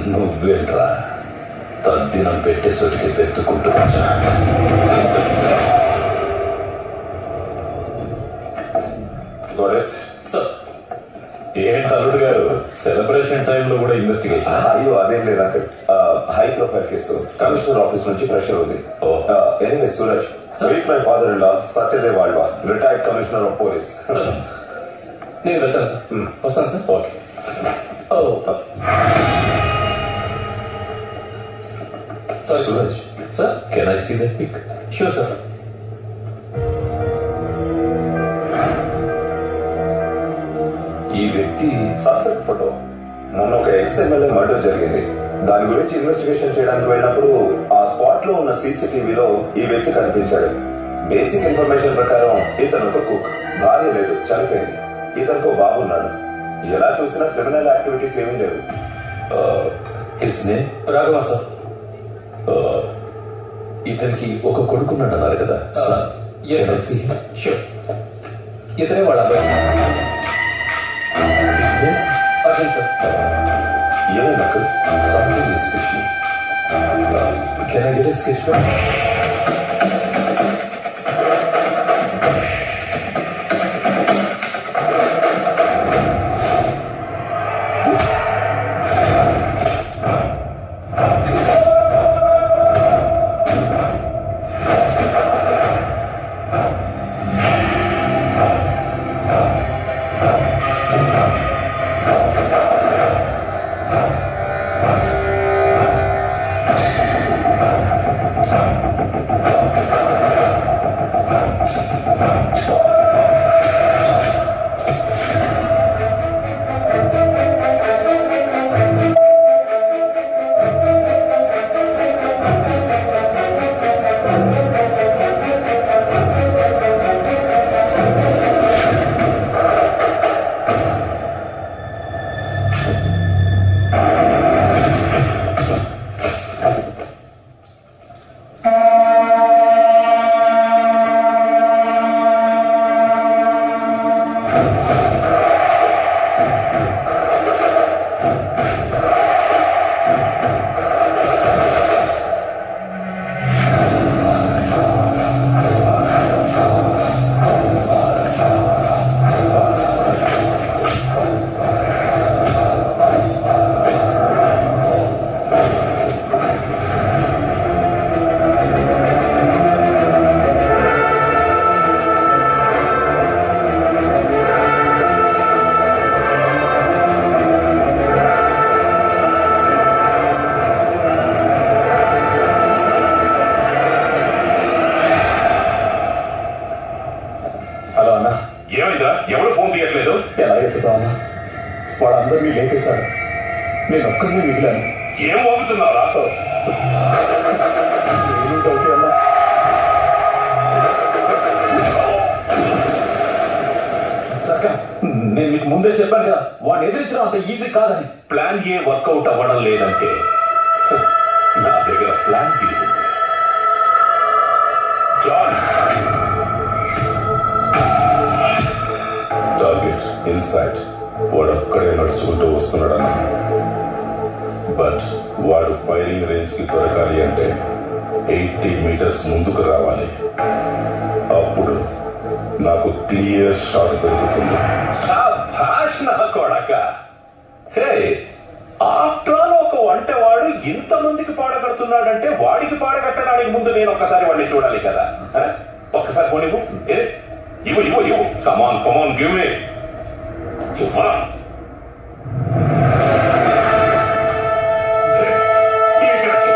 నువ్వేంట్రా తద్దినం పెట్టే చోటికి తెచ్చుకుంటూ వచ్చా సార్ ఏంటి అల్లుడు గారు సెలబ్రేషన్ టైంలో కూడా ఇన్వెస్టిగేషన్ అయ్యో అదేం లేదు uncle high profile case commissioner office నుంచి ప్రెషర్ ఉంది ఓ. Anyway Suraj meet my father in law Satyadev వాళ్వా retired commissioner of police sir నేను వెళ్తాను సార్ వస్తాను సార్ ఓకే ఓ sir Suraj sir can I see that pic sure sir ఈ వ్యక్తి సస్పెక్ట్ ఫోటో మొన్న ఒక ఎక్స్ ఎమ్మెల్యే మర్డర్ జరిగింది దాని గురించి ఇన్వెస్టిగేషన్ చేయడానికి వెళ్ళినప్పుడు ఆ స్పాట్ లో ఉన్న సీసీటీవీలో ఈ వ్యక్తి కనిపించాడు బేసిక్ ఇన్ఫర్మేషన్ ప్రకారం ఇతను ఒక కుక్ భార్య లేదు చనిపోయింది ఇతనికి ఒక బాబు ఉన్నాడు ఎలా చూసినా క్రిమినల్ యాక్టివిటీస్ ఏమీ లేవు హిస్ నేమ్ రాఘవ సార్ ఇతనికి ఒక కొడుకున్నాడు అన్నారు కదా సార్ Can ఎస్ I see him? షూర్ ఇతనే వాళ్ళ అబ్బాయి sir His name? Arjun sir ఏమైంది uncle Something is fishy. Uh, can I get a sketch pen? Hello అన్న ఏమైందా ఎవరు ఫోన్ తీయట్లేదు ఎలా ఎత్తుతావు అన్న వాళ్ళందరినీ లేపేశారు నేను ఒక్కరిని మిగిలాను ఏం ఊగుతున్నారా ఏమీ డౌటే అన్నా సర్కార్ నేను మీకు ముందే చెప్పాను కదా వాడిని ఎదిరించడం అంత ఈజీ కాదని ప్లాన్ ఏ వర్కౌట్ అవ్వడం లేదంటే హ, నా దగ్గర ప్లాన్ బి ఉంది జాన్ టార్గెట్ ఇన్సైట్ వాడు అక్కడే నడుచుకుంటూ వస్తున్నాడన్న బట్ వాడు ఫైరింగ్ రేంజ్ కి దొరకాలి అంటే ఎయిటీ మీటర్స్ ముందుకు రావాలి అప్పుడు నాకు క్లియర్ షాట్ దొరుకుతుంది భాష నా కొడక హే ఆఫ్టర్ ఆల్ ఒక వంటవాడు ఇంతమందికి పాడగడుతున్నాడంటే వాడికి పాడగట్టడానికి ముందు నేను ఒక్కసారి వాడిని చూడాలి కదా హ? ఒక్కసారి ఫోన్ ఇవ్వు ఏ ఇవ్వు ఇవ్వు ఇవ్వు కమాన్ కమాన్ గివ్ మీ ఇవ్వరా హే, ఇక్కడ వచ్చి.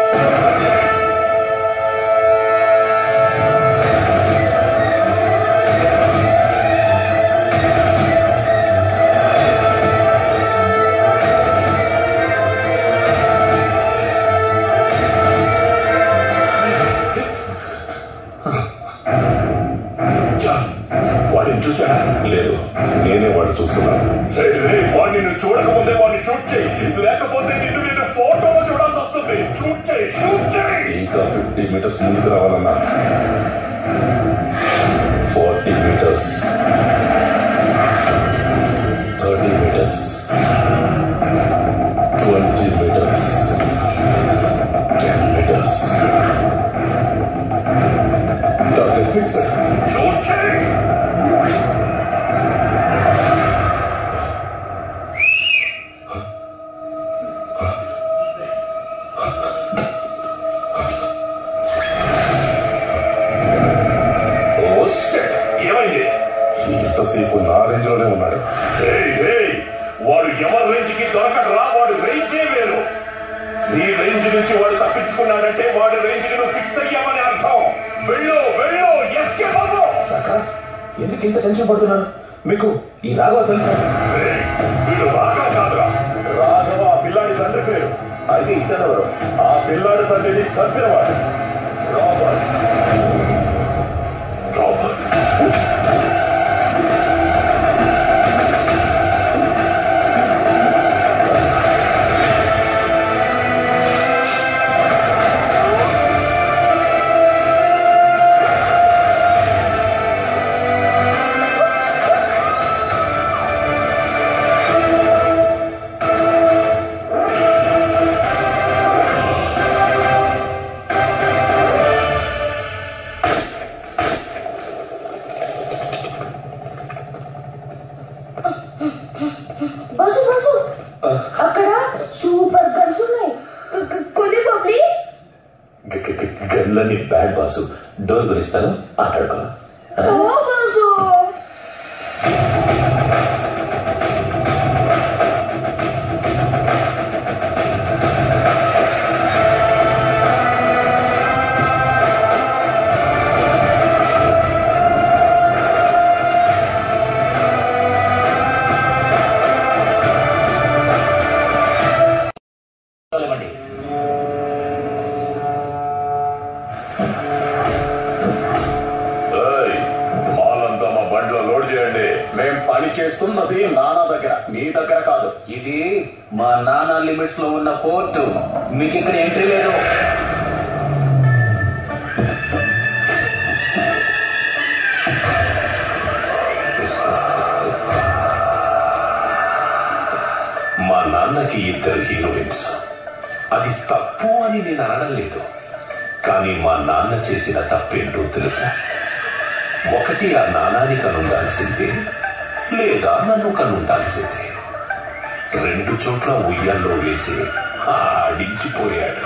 జాన్, వాడిని చూసాడా లేదు నేనే వాడు చూస్తున్నాను రే, రే, వాడిని నువ్వు చూడకముందే వాడిని షూట్ చేయి లేకపోతే నిన్ను నేను ఫోటోలో చూడాల్సి వస్తుంది షూట్ చేయి షూట్ చేయి ఇంకా ఫిఫ్టీ మీటర్స్ ముందుకు రావాలన్నా forty metres thirty metres twenty metres ఎంతసేపు నా రేంజ్ లోనే ఉన్నాడు ఏయ్, ఏయ్, వాడు ఎవరి రేంజ్ కి దొరకడరా వాడు రేంజే వేరు నీ రేంజ్ నుంచి వాడు తప్పించుకున్నాడంటే వాడి రేంజ్ కి నువ్వు ఫిక్స్ అయ్యామని అర్థం వెళ్ళు వెళ్ళు ఎస్కేప్ అవ్వు సర్కార్ ఎందుకు ఇంత టెన్షన్ పడుతున్నారు మీకు ఈ రాఘవ తెలుసా ఏయ్, వీడు రాగా కాదురా రాఘవ ఆ పిల్లాడి తండ్రి పేరు అయితే ఇతనెవరు ఆ పిల్లాడి తండ్రిని చంపినవాడు రాబర్ట్ రాబర్ట్ బస్సు బస్సు అక్కడ సూపర్ గన్స్ ఉన్నాయి క- క- కొనిపో ప్లీజ్ గన్లన్నీ బ్యాడ్ బాసు డోర్ గురిస్తాను మాట్లాడుకో ఓ బస్సు ఇవ్వండి ఏయ్, మాలంతా మా బండిలో లోడ్ చేయండి మేం పని చేస్తున్నది నానా దగ్గర మీ దగ్గర కాదు ఇది మా నానా లిమిట్స్ లో ఉన్న పోర్టు మీకు ఇక్కడ ఎంట్రీ లేదు మా నాన్నకి ఇద్దరు హీరోయిన్స్ అది తప్పు అని నేను అనడం లేదు కానీ మా నాన్న చేసిన తప్పేంటో తెలుసా ఒకటి ఆ నానాని కనుండాల్సిందే లేదా నన్ను కనుండాల్సిందే రెండు చోట్ల ఉయ్యాల్లో వేసి ఆడించిపోయాడు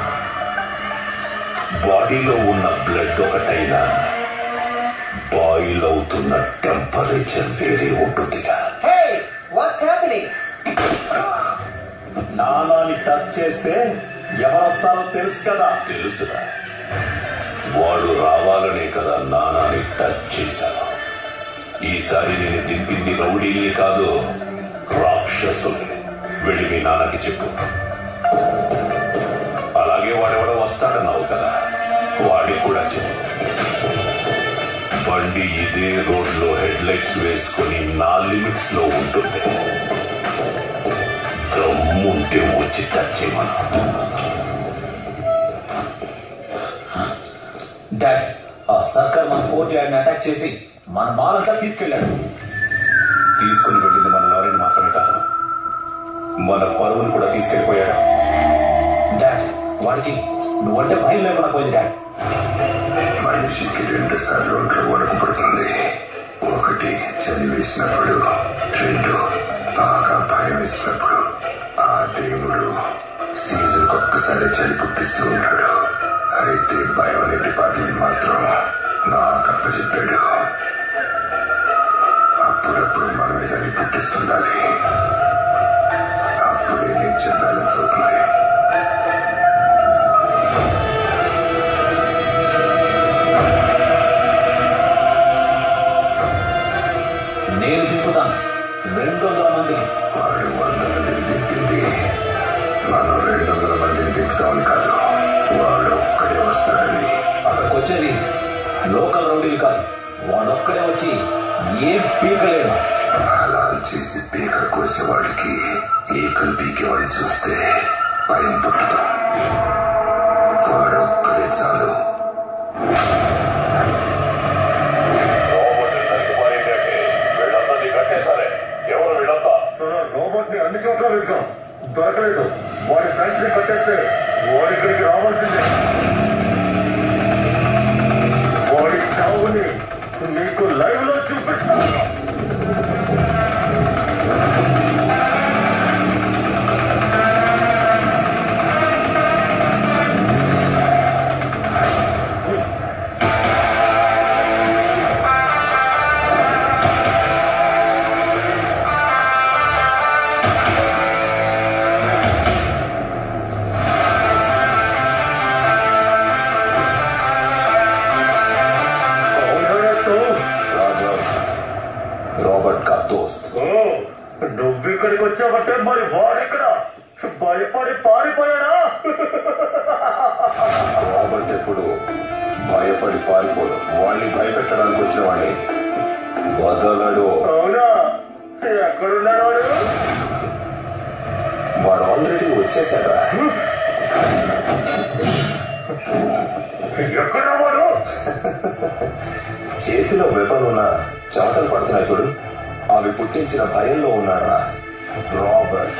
బాడీలో ఉన్న బ్లడ్ ఒకటైనా బాయిల్ అవుతున్న టెంపరేచర్ వేరే ఉంటుందిగా Hey, what's happening? నానాని టచ్ చేస్తే ఎవరొస్తారో తెలుసు కదా తెలుసురా వాడు రావాలనే కదా నానాని టచ్ చేశాను ఈసారి నేను దింపింది రౌడీని కాదు రాక్షసుని వెళ్ళి మీ నాన్నకి చెప్పు అలాగే వాడెవడో వస్తాడన్నావు కదా వాడి కూడా చెప్పు బండి ఇదే రోడ్ లో హెడ్ లైట్స్ వేసుకుని నా లిమిట్స్ లో ఉంటుంది దమ్ముంటే వచ్చి టచ్ చేయమను డాడ్ ఆ సర్కార్ మన పోటీ ఆయన అటాక్ చేసి మన మాలంతా తీసుకెళ్ళాడు తీసుకుని వెళ్ళింది మన లారీని మాత్రమే కాదు మన పరువును కూడా తీసుకెళ్లిపోయాడు డాడ్ వాడికి నువ్వంటే భయం లేకుండా పోయింది డాడ్ మనిషికి రెండు సార్లు ఒంట్లో వణుకు పడుతుంది ఒకటి చలి వేసినప్పుడు రెండు బాగా భయం వేసినప్పుడు ఆ దేవుడు సీజన్ ఒక్కసారి చలి పుట్టిస్తూ ఉంటాడు అయితే భయం అనే డిపార్ట్మెంట్ మాత్రం నాకు అప్పచెప్పాడు అప్పుడప్పుడు మనమే దాన్ని పుట్టిస్తుండాలి అప్పుడే నేచర్ బ్యాలెన్స్ అవుతుంది నేను దింపుతాను రెండు వందల మందిని వాడు వంద మందిని దింపింది మనం రెండు వందల మందిని దింపుతామని కాదు వాడు ఒక్కడే వస్తాడని అక్కడికి వచ్చేది లోకల్ రౌడీలు కాదు వాడొక్కడే వచ్చి ఏం పీకలేడు అలా చేసి పీక కోసేవాడికి ఈకలు పీకేవాడిని చూస్తే భయం పుట్టదు వాడు ఒక్కడే చాలు వీళ్ళందరినీ కట్టేశారే ఎవరు వీళ్ళంతా రోబోట్ ని అన్ని చోట్ల వెళ్తాం దొరకలేదు వాడి ఫ్రెండ్స్ ని కట్టేస్తే వాడి ఇక్కడికి రావాల్సిందే వాడి చావుని నీకు లైవ్ లో చూపిస్తాను ఆ దగ్గరికి వచ్చావంటే మరి వాడెక్కడ భయపడి పారిపోయాడా రాబర్ట్ ఎప్పుడు భయపడి పారిపోడు వాడిని భయపెట్టడానికి వచ్చిన వాడిని వదలడు అవునా ఎక్కడున్నాడు వాడు వాడు ఆల్రెడీ వచ్చేసాడా ఎక్కడ వాడు చేతిలో వెపన్ ఉన్న చెమటలు పడుతున్నాయి చూడు అవి పుట్టించిన భయంలో ఉన్నాడా రాబర్ట్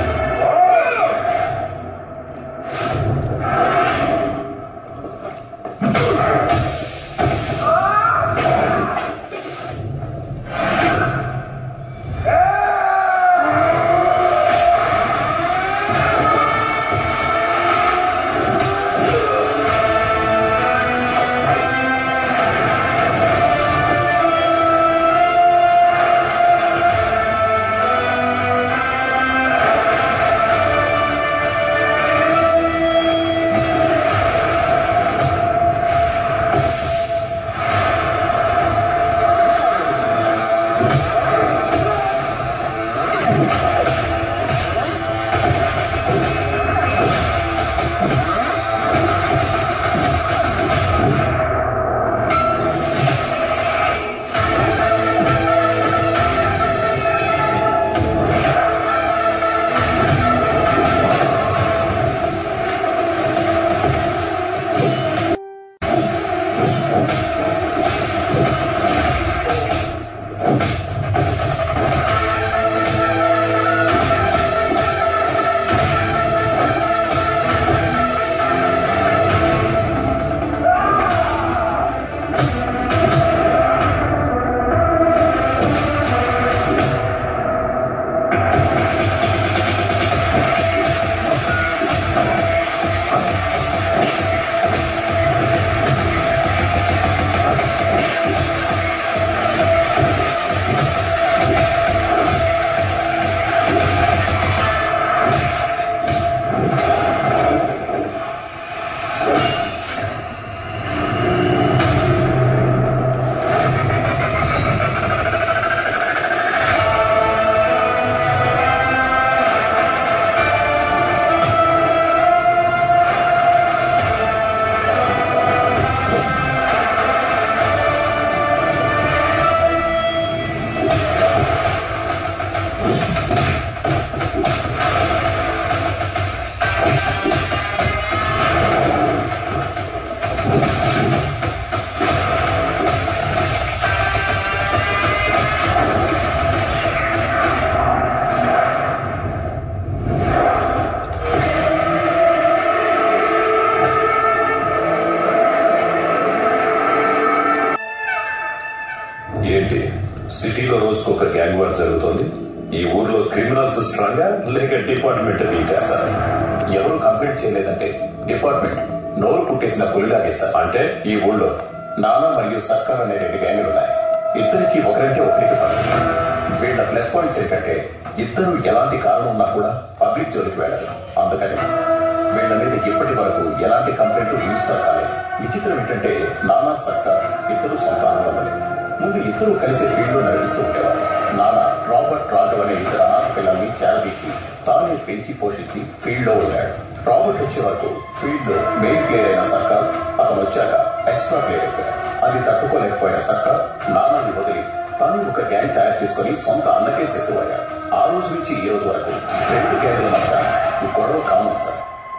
ఏంటి సిటీలో రోజుకు ఒక గ్యాంగ్ వార్ జరుగుతోంది ఈ ఊర్లో క్రిమినల్స్ స్ట్రాంగా లేక డిపార్ట్మెంట్ వీకా సార్ ఎవరు కంప్లైంట్ చేయలేదంటే డిపార్ట్మెంట్ నోరు పుట్టేసిన పులిలాగే సార్ అంటే ఈ ఊళ్ళో నానా మరియు సర్కార్ అనే రెండు గ్యాంగులు ఉన్నాయి ఇద్దరికి ఒకరంటే ఒకరికి పడదు వీళ్ళ ప్లస్ పాయింట్స్ ఏంటంటే ఇద్దరు ఎలాంటి కారణం ఉన్నా కూడా పబ్లిక్ జోలికి వెళ్ళరు అందుకని వీళ్ళ మీద ఇప్పటి వరకు ఎలాంటి కంప్లైంట్ రిజిస్టర్ కాలేదు విచిత్రం ఏంటంటే నానా సర్కార్ ఇద్దరు సొంత అన్నదమ్ములే ముందు ఇద్దరు కలిసి ఫీల్డ్ లో నడిపిస్తూ ఉండేవారు నానా రాబర్ట్ రాఘవ్ అనే ఇద్దరు అనాథ పిల్లల్ని చేరదీసి తానే పెంచి పోషించి ఫీల్డ్ లో ఉన్నాడు రాబర్ట్ వచ్చే వరకు ఫీల్డ్ లో మెయిన్ ప్లేయర్ అయిన సర్కార్ అతను వచ్చాక ఎక్స్ట్రా ప్లేయర్ అయిపోయాడు అది తట్టుకోలేకపోయిన సర్కార్ నానాని వదిలి తను ఒక గ్యాంగ్ తయారు చేసుకుని సొంత అన్నకే శత్రువయ్యాడు ఆ రోజు నుంచి ఈ రోజు వరకు రెండు గ్యాంగ్ల మధ్య గొడవ కామన్ సార్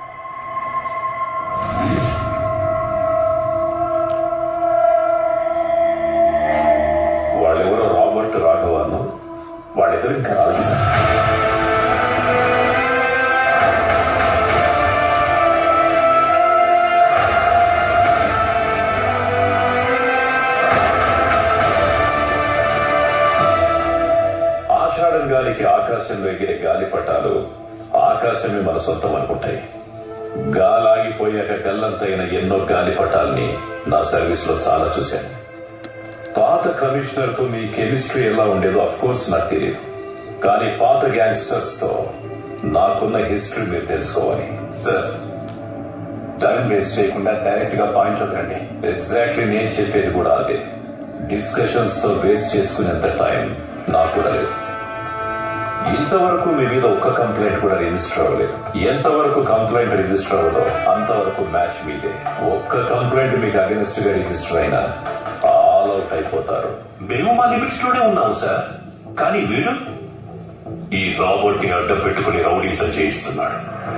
వాళ్ళెవరో రాబర్ట్ రాఘవాను వాళ్ళిద్దరు ఇంకా రాలేదు సార్ ఆషాఢం గాలికి ఆకాశంలో ఎగిరే గాలిపటాలు ఆకాశమే మన సొంతం అనుకుంటాయి గాలాగిపోయాక గల్లంతైన ఎన్నో గాలిపటాల్ని నా సర్వీస్ లో చాలా చూశాను పాత కమిషనర్ తో మీ కెమిస్ట్రీ ఎలా ఉండేదో అఫ్ కోర్స్ నాకు తెలియదు కానీ పాత గ్యాంగ్స్టర్స్ తో నాకున్న హిస్టరీ మీరు తెలుసుకోవాలి సార్ టైం వేస్ట్ చేయకుండా డైరెక్ట్ గా పాయింట్ లోకి రండి ఎగ్జాక్ట్లీ నేను చెప్పేది కూడా అదే డిస్కషన్స్ తో వేస్ట్ చేసుకునేంత టైం నాకు కూడా లేదు ఇంతవరకు మీ మీద ఒక్క కంప్లైంట్ కూడా రిజిస్టర్ అవ్వలేదు ఎంతవరకు కంప్లైంట్ రిజిస్టర్ అవ్వదో అంతవరకు మ్యాచ్ మీదే ఒక్క కంప్లైంట్ మీకు అగెన్స్ట్ గా రిజిస్టర్ అయినా ఆల్ అవుట్ అయిపోతారు మేము మా లిమిట్స్ లోనే ఉన్నాము సార్ కానీ వీడు ఈ రాబర్ట్ ని అడ్డం పెట్టుకుని రౌడీసం చేయిస్తున్నాడు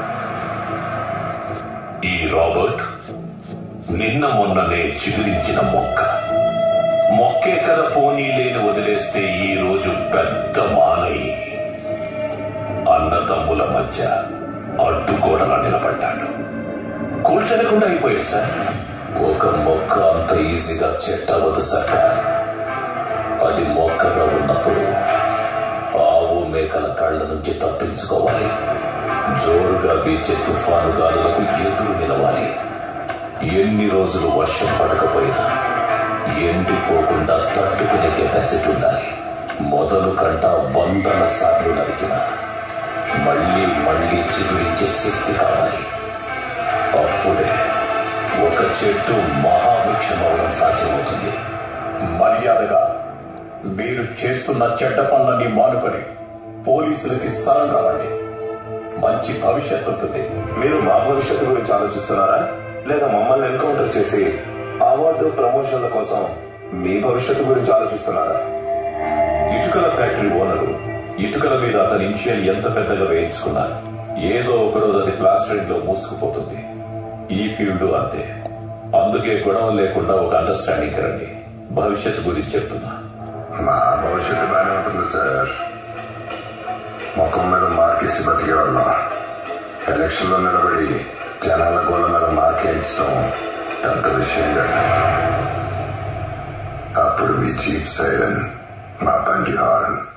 ఈ రాబర్ట్ నిన్న మొన్ననే చిగురించిన మొక్క మొక్కే కథ పోనీ లేని వదిలేస్తే ఈ రోజు పెద్ద మానయి అన్నదమ్ముల మధ్య అడ్డుగోడలా నిలబడ్డాడు కూల్చనకుండా అయిపోయాడు సార్ ఒక మొక్క అంత ఈజీగా చెట్టవదు సర్కార్ అది మొక్కగా ఉన్నప్పుడు ఆవు మేకల కళ్ళ నుంచి తప్పించుకోవాలి జోరుగా వీచే తుఫాను గాలులకు ఎదురు నిలవాలి ఎన్ని రోజులు వర్షం పడకపోయినా ఎండిపోకుండా తట్టుకునే కెపాసిటీ ఉండాలి మొదలు కంట వందల సార్లు నరికిన మళ్ళీ మళ్ళీ చిగురించే శక్తి కావాలి అప్పుడే ఒక చెట్టు మహావృక్షం అవడం సాధ్యమవుతుంది మర్యాదగా మీరు చేస్తున్న చెడ్డ పనులన్నీ మానుకొని పోలీసులకి సరెండర్ అవ్వండి మంచి భవిష్యత్తు ఉంటుంది మీరు మా భవిష్యత్తు గురించి ఆలోచిస్తున్నారా లేదా మమ్మల్ని ఎన్కౌంటర్ చేసి అవార్డు ప్రమోషన్ల కోసం మీ భవిష్యత్తు గురించి ఆలోచిస్తున్నారా ఇటుకల ఫ్యాక్టరీ ఓనరు ఇటుకల మీద అతని ఇనిషియల్ ఎంత పెద్దగా వేయించుకున్నారు ఏదో ఒకరోజు అది ప్లాస్టరింగ్ లో మూసుకుపోతుంది ఈ ఫీల్డ్ అంతే అందుకే గొడవ లేకుండా ఒక అండర్స్టాండింగ్ రండి భవిష్యత్తు గురించి చెప్తున్నా మా భవిష్యత్తు బాగానే ఉంటుంది సార్ ముఖం మీద మార్కేసి బతికే వాళ్ళం ఎలక్షన్ లో నిలబడి జనాల గోళ్ళ మీద మార్కేయించడం పెద్ద విషయం కాదు అప్పుడు మీ చీప్ సైరన్ మా బండి హారన్